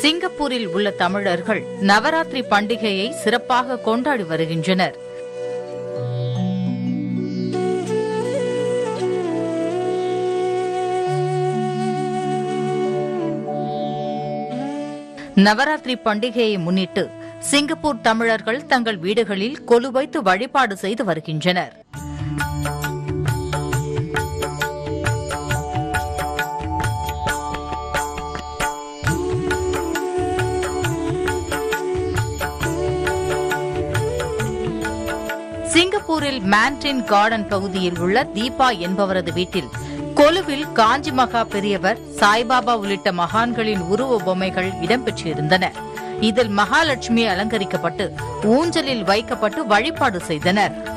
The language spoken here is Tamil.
சிங்கப்பூரில் உள்ள தமிழர்கள் நவராத்திரி பண்டிகையை சிறப்பாக கொண்டாடி வருகின்றனர் நவராத்திரி பண்டிகையை முன்னிட்டு சிங்கப்பூர் தமிழர்கள் தங்கள் வீடுகளில் கொலு வைத்து வழிபாடு செய்து வருகின்றனர் சிங்கப்பூரில் மான்டின் கார்டன் பகுதியில் உள்ள தீபா என்பவரது வீட்டில் கொலுவில் காஞ்சி மகா பெரியவர் சாய்பாபா உள்ளிட்ட மகான்களின் உருவ பொம்மைகள் இடம்பெற்றிருந்தன இதில் மகாலட்சுமி அலங்கரிக்கப்பட்டு ஊஞ்சலில் வைக்கப்பட்டு வழிபாடு செய்தனர்